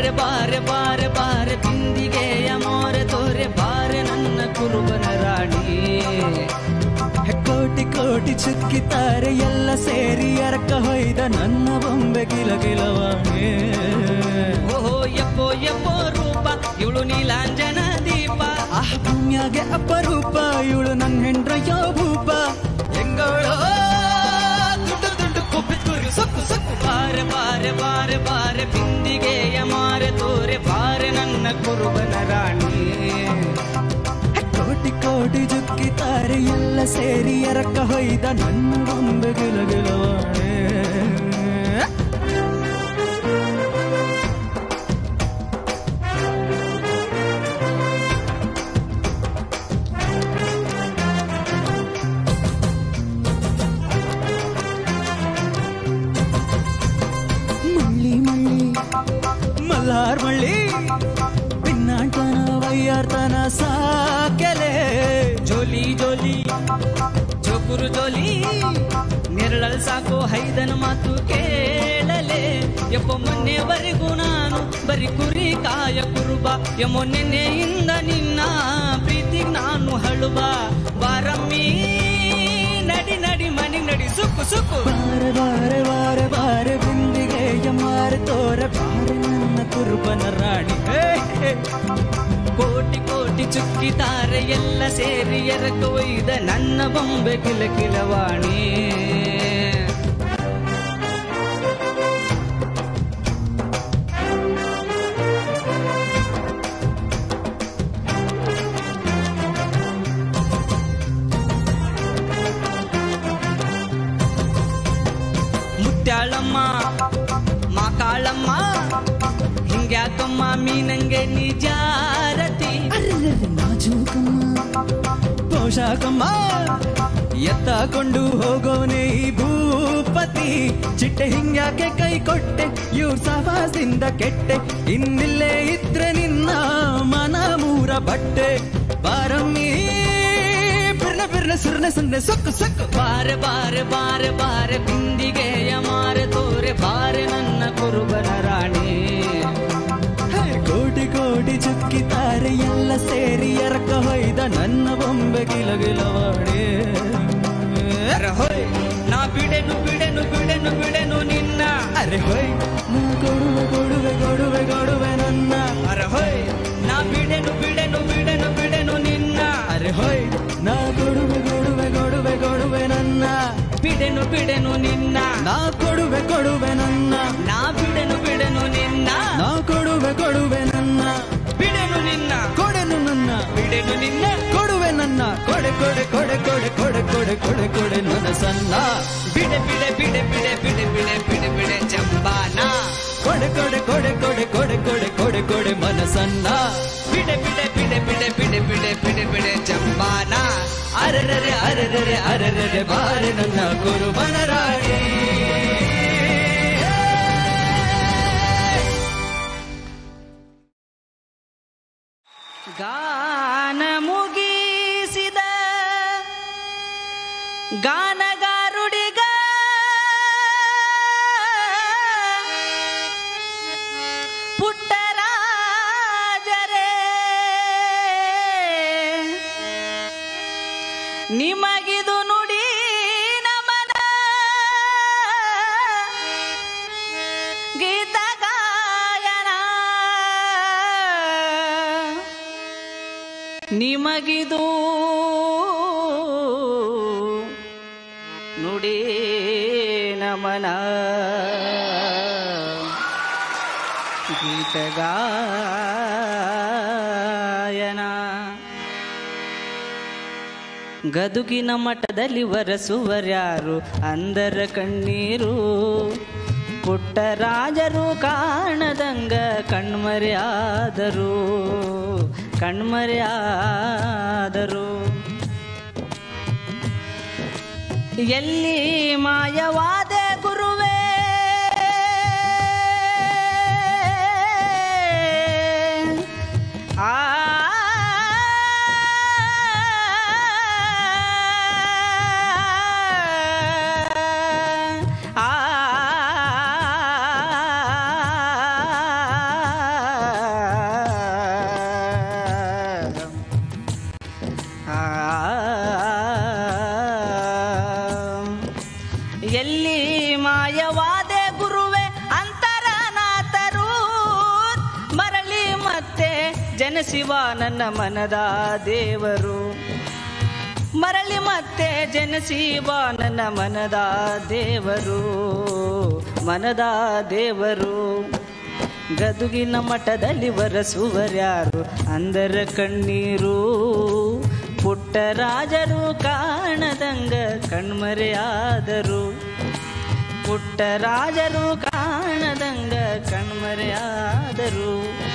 ಬಾರೆ ಬಾರೆ ಬಾರೆ ಬಾರೆ ಬಿಂದಿಗೆಯ ಮೋರೆ ತೋರೆ ಬಾರೆ ನನ್ನ ಕುರುಬನ ರಾಣಿ ಕೋಟಿ ಕೋಟಿ ಚುಕ್ಕಿತಾರೆ ಎಲ್ಲ ಸೇರಿ ಎರಕ ಹೊಯ್ದ ನನ್ನ ಬೊಂಬೆ ಗಿಲ ಗಿಲವಾಣೆ ಓಹೋ ಯಪ್ಪೋ ಯಪ್ಪೋ ರೂಪ ಇವಳು ನೀಲಾಂಜನ ದೀಪ ಆ ಭೂಮ್ಯಾಗೆ ಅಪರೂಪ ಇವಳು ನನ್ನ ಹೆಂಡ್ರಯ್ಯೋ ಭೂಪ ಹೆಂಗಳೋ ದುಡ್ಡು ದುಡ್ಡು ಕೊಬ್ಬಿ ತುರಿ ಸೊಕ್ಕು ಸೊಕ್ಕು ಬಾರೆ ಬಾರೆ ಬಾರೆ ಬಾರೆ ಬಿಂದಿಗೆಯ ಮಾರೆ ತೋರೆ ಬಾರೆ ನನ್ನ ಕುರುಬನ ರಾಣಿ ಕೋಟಿ ಕೋಟಿ ಜುಕ್ಕಿತಾರೆ ಎಲ್ಲ ಸೇರಿ ಎರಕ ಹೊಯ್ದ ನನ್ನ ಬೊಂಬೆ ಗಿಲ ಗಿಲವಾಣೆ ಮಳ್ಳಿ ಮಳ್ಳಿ ಮಲ್ಲಾರ್ ಮಳ್ಳಿ ಪಿನ್ನಾಟನ ವಯ್ಯಾರ್ತನ ಸಾಕೆಲೆ ಜೋಲಿ ಜೋಲಿ ಜೋಕುರು ಜೋಲಿ ನೆರಳಲ್ ಸಾಕು ಹೈದನ ಮಾತು ಕೇಳಲೆ ಯಪ್ಪ ಮೊನ್ನೆವರೆಗೂ ನಾನು ಬರಿ ಕುರಿ ಕಾಯ ಕುರುಬ ಯಮೊ ನೆನ್ನೆಯಿಂದ ನಿನ್ನ ಪ್ರೀತಿಗ್ ನಾನು ಹಳುಬ ಬಾರಮ್ಮಿ ನಡಿ ನಡಿ ಮನೆಗ್ ನಡಿ ಸುಕ್ಕು ಸುಕ್ಕು ಬಾರೆ ಬಾರೆ ಬಾರೆ ಬಾರೆ ಬಿಂದಿಗೆಯ ಮಾರೆ ತೋರೆ ಬಾರೆ ನನ್ನ ಕುರುಬನ ರಾಣಿ ಹೇ, ಹೇ. ಕೋಟಿ ಕೋಟಿ ಚುಕ್ಕಿತಾರೆ ಎಲ್ಲ ಸೇರಿ ಎರಕ ಒಯ್ದ ನನ್ನ ಬೊಂಬೆ ಕಿಲ ಕಿಲವಾಣಿ ಮುತ್ಯಾಳಮ್ಮ ಮಾಕಾಳಮ್ಮ ಹಿಂಗ್ಯಾಕಮ್ಮ ಮೀನಂಗೆ ನಿಜಾರತಿ ಅರ್ರರ್ರ ನಾಜೂಕಮ್ಮ ಪೋಷಾಕಮ್ಮ ಎತ್ತಾಕೊಂಡು ಹೋಗೋನೆ ಈ ಭೂಪತಿ ಚಿಟ್ಟೆ ಹಿಂಗ್ಯಾಕೆ ಕೈ ಕೊಟ್ಟೆ ಇವ್ರ ಸವಾಸದಿಂದ ಕೆಟ್ಟೆ ಇನ್ನಿಲ್ಲೇ ಇದ್ರೆ ನಿನ್ನ ಮನ ಮೂರ ಬಟ್ಟೆ ಬಾರಮ್ಮಿ ಬಿರ್ನ ಬಿರ್ನ ಸುರ್ನ ಸುರ್ನೆ ಸೊಕ್ಕು ಸೊಕ್ಕು ಬಾರೆ ಬಾರೆ ಬಾರೆ ಬಾರೆ ಬಿಂದಿಗೆಯ ಮಾರೆ ತೋರೆ ಬಾರೆ ನನ್ನ ಕುರುಬನ ರಾಣಿ ಹೇ, ಕೋಟಿ ಕೋಟಿ ಚುಕ್ಕಿತಾರೆ ಎಲ್ಲ ಸೇರಿ ಎರಕ ಹೊಯ್ದ ನನ್ನ ಬೊಂಬೆ ಗಿಲ ಗಿಲವಾಡೆ ಅರೆ ಹೋಯ್ ನಾ ಬಿಡೆನು ಬಿಡೆನು ಬಿಡೆನು ಬಿಡೆನು ನಿನ್ನ ಅರೆ ಹೊಯ್ ನಾ ಕೊಡುವೆ ಕೊಡುವೆ ಕೊಡುವೆ ಕೊಡುವೆ ನನ್ನ ಅರೆ ಹೋಯ್ ನಾ ಬಿಡೆನು ಬಿಡೆನು ಬಿಡೆನು ಬಿಡೆನು ನಿನ್ನ ಅರೆ ಹೊಯ್ ನಾ ಕೊಡುವೆ ಕೊಡುವೆ ಕೊಡುವೆ ಕೊಡುವೆ ನನ್ನ ಬಿಡೆನು ಬಿಡೆನು ನಿನ್ನ ನಾ ಕೊಡುವೆ ಕೊಡುವೆ ನನ್ನ ನಾ ಬಿಡೆನು ಬಿಡೆನು ನಿನ್ನ ನಾ ಕೊಡುವೆ ಕೊಡುವೆ ನನ್ನ ಬಿಡೆನು ನಿನ್ನ ಕೊಡೆನು ನನ್ನ ಬಿಡೆನು ನಿನ್ನ ಕೊಡುವೆ ನನ್ನ ಕೊಡೆ ಕೊಡೆ ಕೊಡೆ ಕೊಡೆ ಕೊಡೆ ಕೊಡೆ ಕೊಡೆ ಕೊಡೆ ನನ್ನ ಸಣ್ಣ ಬಿಡೆ ಬಿಡೆ ಬಿಡೆ ಬಿಡೆ ಬಿಡೆ ಬಿಡೆ ಬಿಡೆ ಬಿಡೆ ಜಂಬಾನ ಕೊಡೆ ಕೊಡೆ ಕೊಡೆ ಕೊಡೆ ಕೊಡೆ ಕೊಡೆ ಕೊಡೆ ಕೊಡೆ ಮನಸನ್ನ ಬಿಡೆ ಬಿಡೆ ಬಿಡೆ ಬಿಡೆ ಬಿಡೆ ಬಿಡೆ ಬಿಡೆ ಬಿಡೆ ಜಂಬಾನ ಅರರರೆ ಅರರರೆ ಅರರರೆ ಬಾರೆ ನನ್ನ ಕುರುಬನ ರಾಣಿ ಗಾನ ಮುಗಿಸಿದ ಗಾನಗಾರುಡಿಗ ಪುಟ್ಟರಾಜರೇ ನಿಮಗಿದು ನುಡಿ ನಮನ ಗೀತ ಗಾಯನ ನಿಮಗಿದು ನುಡಿ ನಮನ ಗೀತಗಾಯನ ಗದುಗಿನ ಮಠದಲ್ಲಿ ವರಸುವರ್ಯಾರು ಅಂದರ ಕಣ್ಣೀರು ಪುಟ್ಟರಾಜರು ಕಾಣದಂಗ ಕಣ್ಮರೆಯಾದರು ಕಣ್ಮರೆಯಾದರು ಎಲ್ಲಿ ಮಾಯವಾದ ಗುರುವೇ ಆ ಆ ಜನಸಿವ ನನ್ನ ಮನದ ದೇವರು ಮರಳಿ ಮತ್ತೆ ಜನಸಿವ ನನ್ನ ಮನದ ದೇವರು ಮನದ ದೇವರು ಗದುಗಿನ ಮಠದಲ್ಲಿ ವರಸುವರ್ಯಾರು ಅಂದರ ಕಣ್ಣೀರು ಪುಟ್ಟರಾಜರು ಕಾಣದಂಗ ಕಣ್ಮರೆಯಾದರು ಪುಟ್ಟರಾಜರು ಕಾಣದಂಗ ಕಣ್ಮರೆಯಾದರು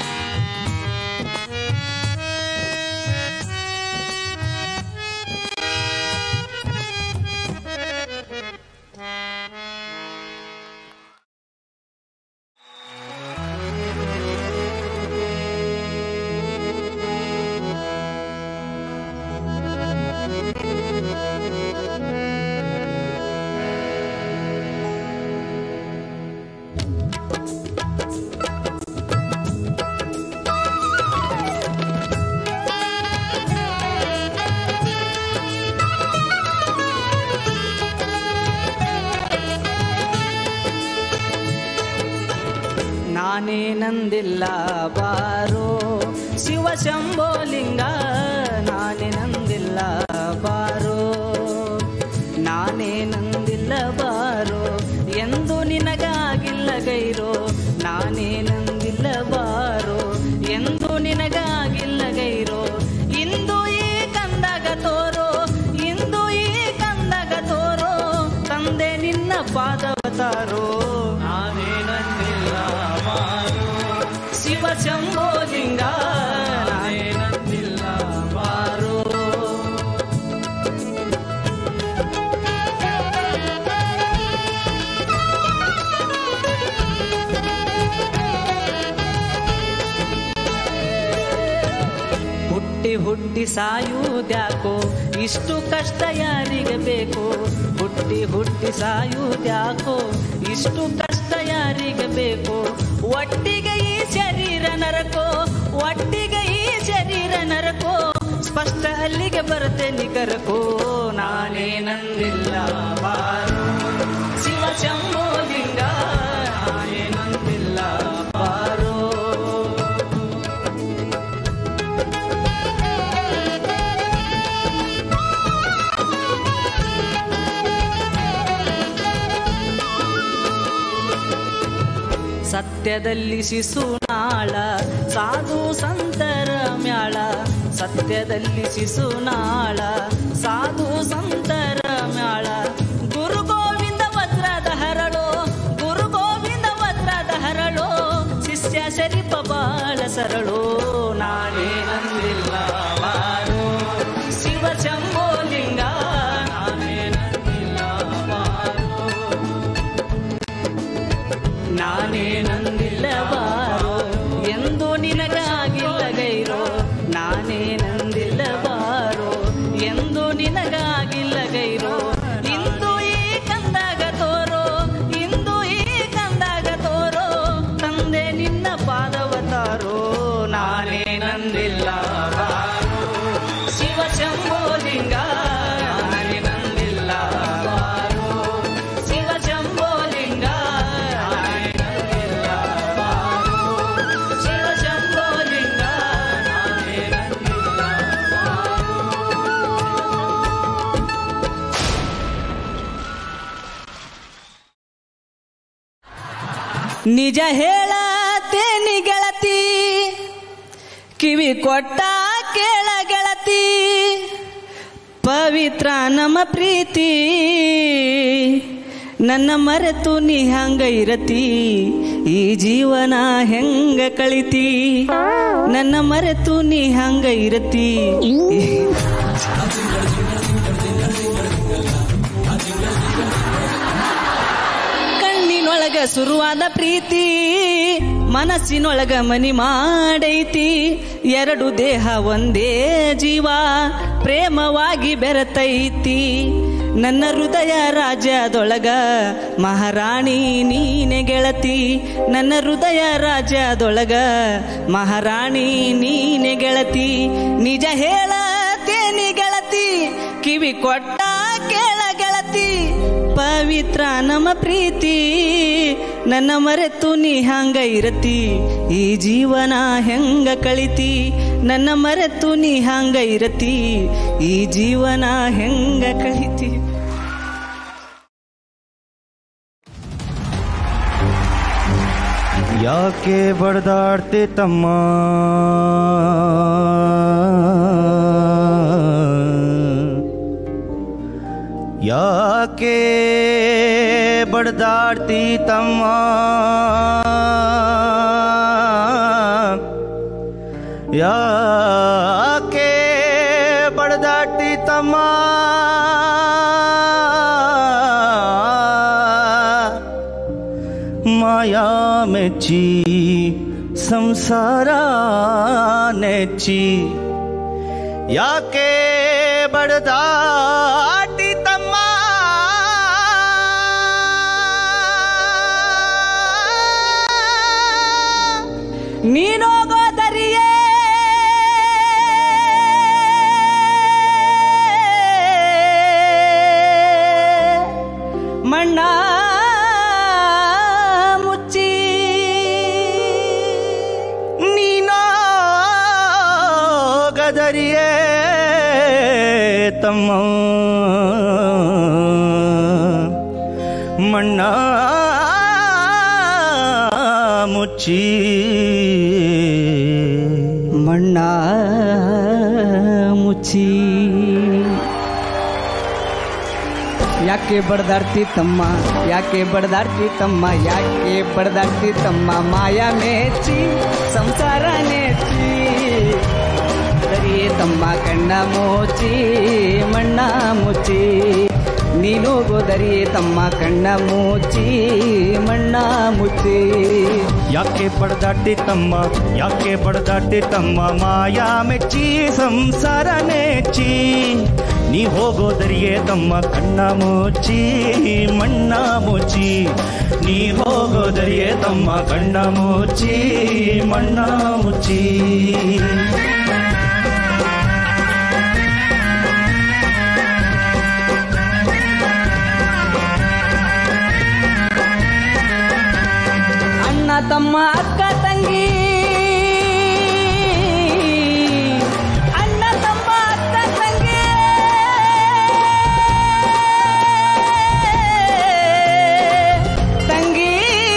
ನಾನೇ ನಂದಿಲ್ಲ ಬಾರೋ ಶಿವ ಶಂಭೋಲಿಂಗ ನಾನೇ ನಂದಿಲ್ಲ ಬಾರೋ ನಾನೇ ನಂದಿಲ್ಲ ಬಾರೋ ಎಂದು ನಿನಗಾಗಿಲ್ಲ ಗೈರೋ ನಾನೇ ನಂದಿಲ್ಲ ಬಾರೋ ಎಂದು ನಿನಗಾಗಿಲ್ಲ ಗೈರೋ ಇಂದು ಈ ಕಂದಾಗ ತೋರೋ ಇಂದು ಈ ಕಂದಾಗ ತೋರೋ ತಂದೆ ನಿನ್ನ ಪಾದವತಾರೋ ನಾನೇ ನಂದಿಲ್ಲ ಬಾರೋ ಶಿವ ಶಂಭೋಲಿಂಗ ನಾನೇ ನಂದಿಲ್ಲ ಬಾರೋ ಹುಟ್ಟಿ ಹುಟ್ಟಿ ಸಾಯುವುದ್ಯಾಕೋ ಇಷ್ಟು ಕಷ್ಟ ಯಾರಿಗೆ ಬೇಕು ಹುಟ್ಟಿ ಹುಟ್ಟಿ ಸಾಯುವುದ್ಯಾಕೋ ಇಷ್ಟು ಕಷ್ಟ ಯಾರಿಗೆ ಬೇಕು ಒಟ್ಟಿಗೆ ಈ ಶರೀರ ನರಕೋ ಒಟ್ಟಿಗೆ ಈ ಶರೀರ ನರಕೋ ಸ್ಪಷ್ಟ ಅಲ್ಲಿಗೆ ಬರುತ್ತೆ ನಿಕರಕೋ ನಾನೇ ನಂದಿಲ್ಲ ಬಾರೋ ಶಿವ ಶಂಭೋಲಿಂಗ ನಾನೇ ನಂದಿಲ್ಲ ಬಾರೋ ಸತ್ಯದಲ್ಲಿ ಶಿಶುನಾಳ ಸಾಧು ಸಂತರ ಮ್ಯಾಳ ಸತ್ಯದಲ್ಲಿ ಶಿಶುನಾಳ ಸಾಧು ಸಂತರ ಮ್ಯಾಳ ಗುರು ಗೋವಿಂದ ವಜ್ರದ ಹರಳೋ ಗುರು ಗೋವಿಂದ ವಜ್ರದ ಹರಳೋ ಶಿಷ್ಯ ಶರೀಪ ಬಾಳ ಸರಳೋ ನಾನೇ ನಂದಿಲ್ಲ ಬಾರೋ ಶಿವ ಶಂಭೋಲಿಂಗ ನಾನೇ ನಂದಿಲ್ಲ ಬಾರೋ ನಾನೇ ನಂದಿಲ್ಲ ಬಾರೋ ಎಂದು ನಿನಗಾಗಿಲ್ಲ ಗೈರೋ ನಾನೇ ನಂದಿಲ್ಲ ಬಾರೋ ಎಂದು ನಿನಗಾಗಿಲ್ಲ ಗೈರೋ ಇಂದು ಈ ಕಂದಾಗ ತೋರೋ ಇಂದು ಈ ಕಂದಾಗ ತೋರೋ ತಂದೆ ನಿನ್ನ ಪಾದವತಾರೋ ನಾನೇ ನಂದಿಲ್ಲ ಬಾರೋ ಶಿವ ಶಂಭೋಲಿಂಗ ನಾನೇ ನಂದಿಲ್ಲ ಬಾರೋ ಶಿವ ಶಂಭೋಲಿಂಗ ನಾನೇ ನಂದಿಲ್ಲ ಬಾರೋ ಶಿವ ಶಂಭೋಲಿಂಗ ನಾನೇ ನಂದಿಲ್ಲ ನಿಜ ಹೇಳತೇನಿ ಗೆಳತಿ ಕಿವಿ ಕೊಟ್ಟ ಕೇಳ ಗೆಳತಿ ಪವಿತ್ರ ನಮ್ಮ ಪ್ರೀತಿ ನನ್ನ ಮರೆತು ನೀ ಹಂಗ ಇರತಿ ಈ ಜೀವನ ಹೆಂಗ ಕಳಿತಿ ನನ್ನ ಮರೆತು ನೀ ಹಂಗ ಇರತಿ ಕಣ್ಣಿನೊಳಗ ಶುರುವಾದ ಪ್ರೀತಿ ಮನಸ್ಸಿನೊಳಗ ಮನಿ ಮಾಡೈತಿ ಎರಡು ದೇಹ ಒಂದೇ ಜೀವ ಪ್ರೇಮವಾಗಿ ಬೆರತೈತಿ ನನ್ನ ಹೃದಯ ರಾಜ್ಯದೊಳಗ ಮಹಾರಾಣಿ ನೀನೆ ಗೆಳತಿ ನನ್ನ ಹೃದಯ ರಾಜ್ಯದೊಳಗ ಮಹಾರಾಣಿ ನೀನೆ ಗೆಳತಿ ನಿಜ ಹೇಳತೇನಿ ಗೆಳತಿ ಕಿವಿ ಕೊಟ್ಟ ಕೇಳ ಗೆಳತಿ ಪವಿತ್ರ ನಮ್ಮ ಪ್ರೀತಿ ನನ್ನ ಮರೆತು ನೀ ಹಂಗ ಇರತಿ ಈ ಜೀವನ ಹೆಂಗ ಕಳಿತಿ ನನ್ನ ಮರೆತು ನೀ ಹಂಗ ಇರತಿ ಈ ಜೀವನ ಹೆಂಗ ಕಳಿತಿ ಯಾಕೆ ಬಡ್ದಾಡ್ತಿ ತಮ್ಮ ಯಾಕೆ ಬಡ್ದಾಡ್ತಿ ತಮ್ಮ ಯಾಕೆ ಬಡ್ದಾಡ್ತಿ ತಮ್ಮ ಮಾಯಾ ಮೆಚ್ಚಿ ಸಂಸಾರ ನೆಚ್ಚಿ ಯಾಕೆ ಬಡದಾಟಿ ತಮ್ಮ ನೀನೋಗೋ ದರಿಯೇ ಮಣ್ಣ ಮುಚ್ಚಿ ನೀನೋ ಗದರಿಯೇ ತಮ್ಮ ಮಣ್ಣ ಮುಚ್ಚಿ ಮಣ್ಣ ಮುಚ್ಚಿ ಯಾಕೆ ಬಡ್ದಾಡ್ತಿ ತಮ್ಮ ಯಾಕೆ ಬಡ್ದಾಡ್ತಿ ತಮ್ಮ ಯಾಕೆ ಬಡ್ದಾಡ್ತಿ ತಮ್ಮ ಮಾಯಾ ಮೇಚಿ ಸಂಸಾರ ನೆಚ್ಚಿ ದರಿಯೇ ತಮ್ಮ ಕಣ್ಣ ಮೋಚಿ ಮಣ್ಣ ಮುಚ್ಚಿ ನೀನು ಗೋದರಿಯೇ ತಮ್ಮ ಕಣ್ಣ ಮುಚ್ಚಿ ಮಣ್ಣ ಮುಚ್ಚಿ ಯಾಕೆ ಬಡದಾಟಿ ತಮ್ಮ ಯಾಕೆ ಬಡದಾಟಿ ತಮ್ಮ ಮಾಯಾ ಮೆಚ್ಚಿ ಸಂಸಾರ ನೆಚ್ಚಿ ನೀ ಹೋಗೋದರಿಯೇ ತಮ್ಮ ಕಣ್ಣ ಮುಚ್ಚಿ ಮಣ್ಣ ಮುಚ್ಚಿ ನೀ ಹೋಗೋದರಿಯೇ ತಮ್ಮ ಕಣ್ಣ ಮುಚ್ಚಿ ಮಣ್ಣ ಮುಚ್ಚಿ ಅಣ್ಣ ತಮ್ಮ ಅಕ್ಕ ತಂಗಿ ಅಣ್ಣ ತಮ್ಮ ಅಕ್ಕ ತಂಗಿ ತಂಗಿ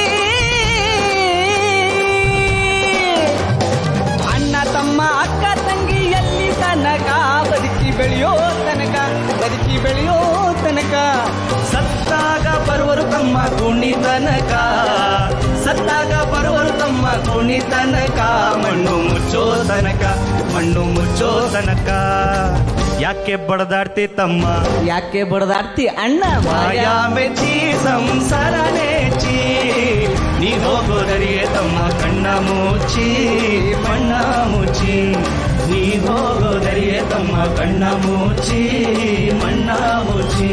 ಅಣ್ಣ ತಮ್ಮ ಅಕ್ಕ ತಂಗಿ ಎಲ್ಲಿ ತನಕ ಬದುಕಿ ಬೆಳೆಯೋ ತನಕ ಬದುಕಿ ಬೆಳೆಯೋ ತನಕ ಸತ್ತಾಗ ಬರುವರು ತಮ್ಮ ಗುಣಿ ತನಕ ಸತ್ತಾಗ ಬರುವರು ತಮ್ಮ ಗುಣಿ ತನಕ ಮಣ್ಣು ಮುಚ್ಚೋ ತನಕ ಮಣ್ಣು ಮುಚ್ಚೋ ತನಕ ಯಾಕೆ ಬಡದಾಡ್ತಿ ತಮ್ಮ ಯಾಕೆ ಬಡದಾಡ್ತಿ ಅಣ್ಣ ಮಾಯಾ ಮೆಚ್ಚಿ ಸಂಸಾರ ನೆಚ್ಚಿ ನೀ ಹೋಗೋದರಿಯೇ ತಮ್ಮ ಕಣ್ಣ ಮುಚ್ಚಿ ಮಣ್ಣ ಮುಚ್ಚಿ ನೀ ಹೋಗೋದರಿಯೇ ತಮ್ಮ ಕಣ್ಣ ಮುಚ್ಚಿ ಮಣ್ಣ ಮುಚ್ಚಿ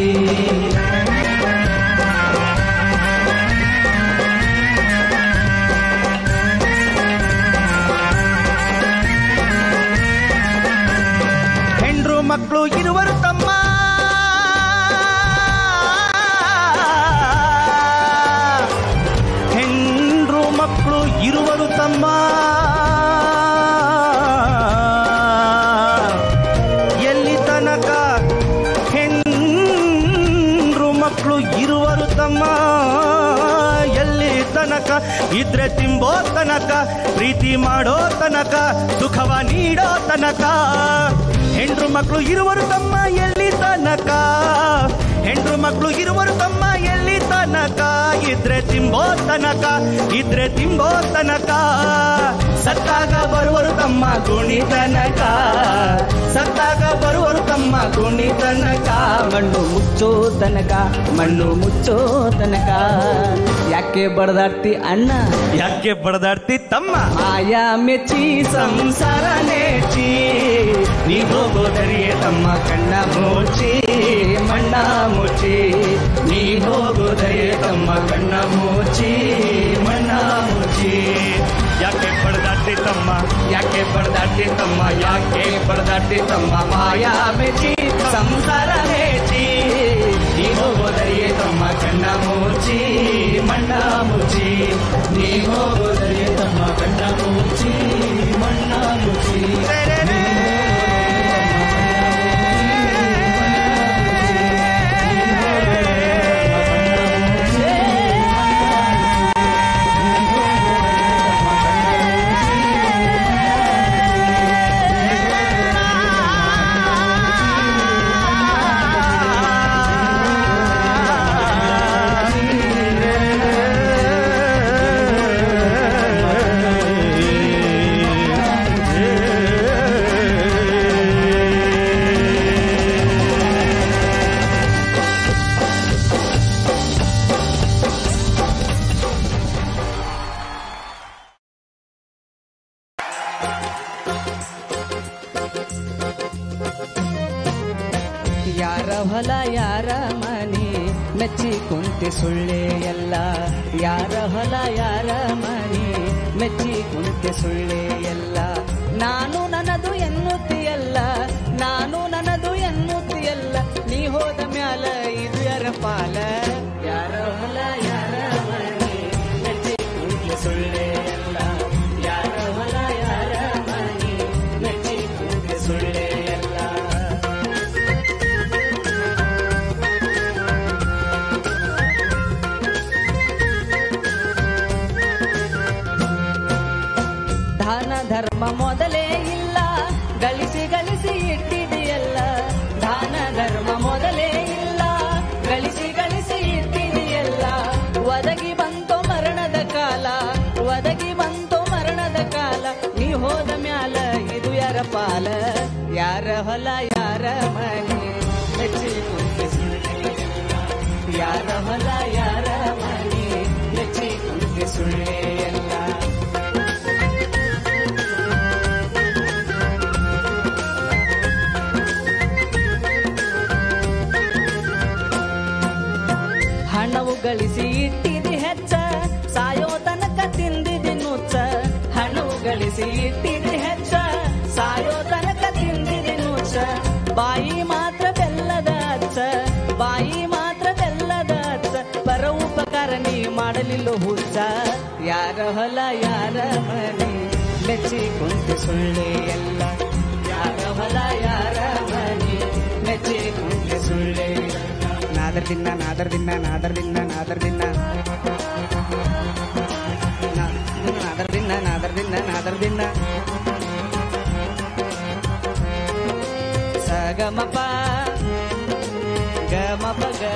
ಹೆಂಡ್ರು ಮಕ್ಕಳು ಇರುವರು ತಮ್ಮ ಹೆಂಡ್ರು ಮಕ್ಕಳು ಇರುವರು ತಮ್ಮ ಎಲ್ಲಿ ತನಕ ಹೆಂಡ್ರು ಮಕ್ಕಳು ಇರುವರು ತಮ್ಮ ಎಲ್ಲಿ ತನಕ ಇದ್ರೆ ತಿಂಬೋ ತನಕ ಪ್ರೀತಿ ಮಾಡೋ ತನಕ ಸುಖವ ನೀಡೋ ತನಕ ಹೆಂಡ್ರು ಮಕ್ಕಳು ಇರುವರು ತಮ್ಮ ಎಲ್ಲಿ ತನಕ ಹೆಂಡ್ರು ಮಕ್ಕಳು ಇರುವರು ತಮ್ಮ ಎಲ್ಲಿ ತನಕ ಇದ್ರೆ ತಿಂಬೋ ತನಕ ಇದ್ರೆ ತಿಂಬೋ ತನಕ ಸತ್ತಾಗ ಬರುವರು ತಮ್ಮ ಗುಣಿ ತನಕ ಸತ್ತಾಗ ಬರುವರು ತಮ್ಮ ಗುಣಿ ತನಕ ಮಣ್ಣು ಮುಚ್ಚೋ ತನಕ ಮಣ್ಣು ಮುಚ್ಚೋ ತನಕ ಯಾಕೆ ಬಡದಾಡ್ತಿ ಅಣ್ಣ ಯಾಕೆ ಬಡದಾಡ್ತಿ ತಮ್ಮ ಮಾಯಾ ಮೆಚ್ಚಿ ಸಂಸಾರ ನೆಚ್ಚಿ ನೀ ಹೋಗೋದರಿಯೇ ತಮ್ಮ ಕಣ್ಣ ಮುಚ್ಚಿ ಮಣ್ಣ ಮುಚ್ಚಿ ನೀ ಹೋಗೋದರಿಯೇ ತಮ್ಮ ಕಣ್ಣ ಮುಚ್ಚಿ ಮಣ್ಣ ಮುಚ್ಚಿ ಯಾಕೆ ಬಡದಾಡ್ತಿ ತಮ್ಮ ಯಾಕೆ ಬಡದಾಡ್ತಿ ತಮ್ಮ ಯಾಕೆ ಬಡದಾಡ್ತಿ ತಮ್ಮ ಮಾಯಾ ಮೆಚ್ಚಿ ಸಂಸಾರ ನೆಚ್ಚಿ ನೀ ಹೋಗೋದರಿಯೇ ತಮ್ಮ ತಮ್ಮ ಕಣ್ಣ ಮುಚ್ಚಿ ಮಣ್ಣ ಮುಚ್ಚಿ ನೀ ಹೋಗೋದರಿಯ ತಮ್ಮ ಕಣ್ಣ ಮುಚ್ಚಿ ಮಣ್ಣ ಮುಚ್ಚಿ ಯಾರ ಹೊಲ ಯಾರ ಮನೆ ಮೆಚ್ಚಿ ಕುಂತಿ ಸುಳ್ಳೆ ಎಲ್ಲ ಯಾರ ಹೊಲ ಯಾರ ಮನೆ ಮೆಚ್ಚಿ ಕುಂತಿ ಸುಳ್ಳೆ ಎಲ್ಲ ನಾನು ನನ್ನದು ಎನ್ನುತ್ತಿಯಲ್ಲ ನಾನು ನನ್ನದು ಎನ್ನುತ್ತಿಯಲ್ಲ ನೀ ಹೋದ ಮ್ಯಾಲ ಇದು ಯಾರ ಪಾಲ ಯಾರ ಹೊಲ ಯಾರ ಮನೆ ಮೆಚ್ಚಿ ಕುಂತಿ ಸುಳ್ಳೆ ಎಲ್ಲ ಯಾರ ಹೊಲ ಯಾರ ಮನೆ ಮೆಚ್ಚಿ ಕುಂತಿ ಸುಳ್ಳೆ ಎಲ್ಲ ದಾನ ಧರ್ಮ ಮೊದಲೇ ಇಲ್ಲ ಗಳಿಸಿ ಗಳಿಸಿ ಇಟ್ಟಿದೆಯಲ್ಲ ದಾನ ಧರ್ಮ ಮೊದಲೇ ಇಲ್ಲ ಗಳಿಸಿ ಗಳಿಸಿ ಇಟ್ಟಿದೆಯಲ್ಲ ಒದಗಿ ಬಂತು ಮರಣದ ಕಾಲ ಒದಗಿ ಬಂತು ಮರಣದ ಕಾಲ ನೀ ಹೋದ ಮ್ಯಾಲ ಇದು ಯಾರ ಪಾಲ ಯಾರ ಹೊಲ ಯಾರ ಮನೆ ಮೆಚ್ಚಿ ಕುಂತಿಸುಳ್ಳೆಯಲ್ಲ. ಯಾರ ಹೊಲ ಯಾರ ಮನೆ ಮೆಚ್ಚಿ ಕುಂತಿ ಸುಳ್ಳೆ ಎಲ್ಲ ಹಣವು ಗಳಿಸಿ ಇಟ್ಟಿದಿ ಹೆಚ್ಚ ಸಾಯೋ ತನಕ ತಿಂದಿದಿ ನುಚ್ಚ ಹಣವು ಗಳಿಸಿ ಇಟ್ಟಿದಿ ಹೆಚ್ಚ ಸಾಯೋ ತನಕ ತಿಂದಿದಿ ನುಚ್ಚ ಬಾಯಿ ಮಾತ್ರ ಬೆಲ್ಲದ ಅಚ್ಚ ಬಾಯಿ ಮಾತ್ರ ಬೆಲ್ಲದ ಅಚ್ಚ ಪರ ಉಪಕಾರ ನೀ ಮಾಡಲಿಲ್ಲ ಹುಚ್ಚ ಯಾರ ಹೊಲ ಯಾರ ಮನೆ ಮೆಚ್ಚಿ ಕುಂತು ಸುಳ್ಳೆ ಎಲ್ಲ ಯಾರ ಹೊಲ ಯಾರ ಮನೆ ಮೆಚ್ಚಿ ಕುಂತು ಸುಳ್ಳೆ ನಾದರ್ ದಿನ ನಾದರ್ ದಿನ ನಾದರ್ ದಿನ ನಾದರ್ ದಿನ ನಾದರ್ ದಿನ ನಾದರ್ ದಿನ ನಾದರ್ ದಿನ ಸ ಗ ಮ ಪ ಗ ಮ ಪ ಗ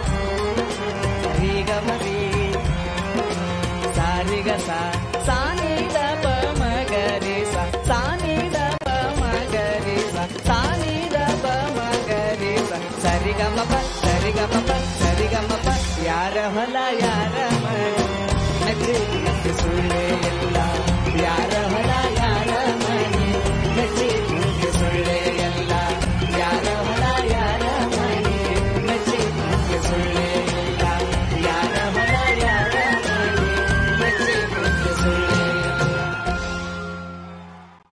ರಿ ಗ ಮ ರಿ ಸಾ ರಿ ಗ ಸಾ ಸಾ ನಿ ದ ಪ ಮ ಗ ರಿ ಸಾ ಸಾ ನಿ ದ ಪ ಮ ಗ ರಿ ಸಾ ಸಾ ನಿ ದ ಪ ಮ ಗ ರಿ ಸಾ ಸರಿ ಗ ಮ ಪ ಸರಿ ಗ ಮ ಪ ಸರಿ ಗ ಮ ಪ ಯಾರ ಹೊಲ ಯಾರ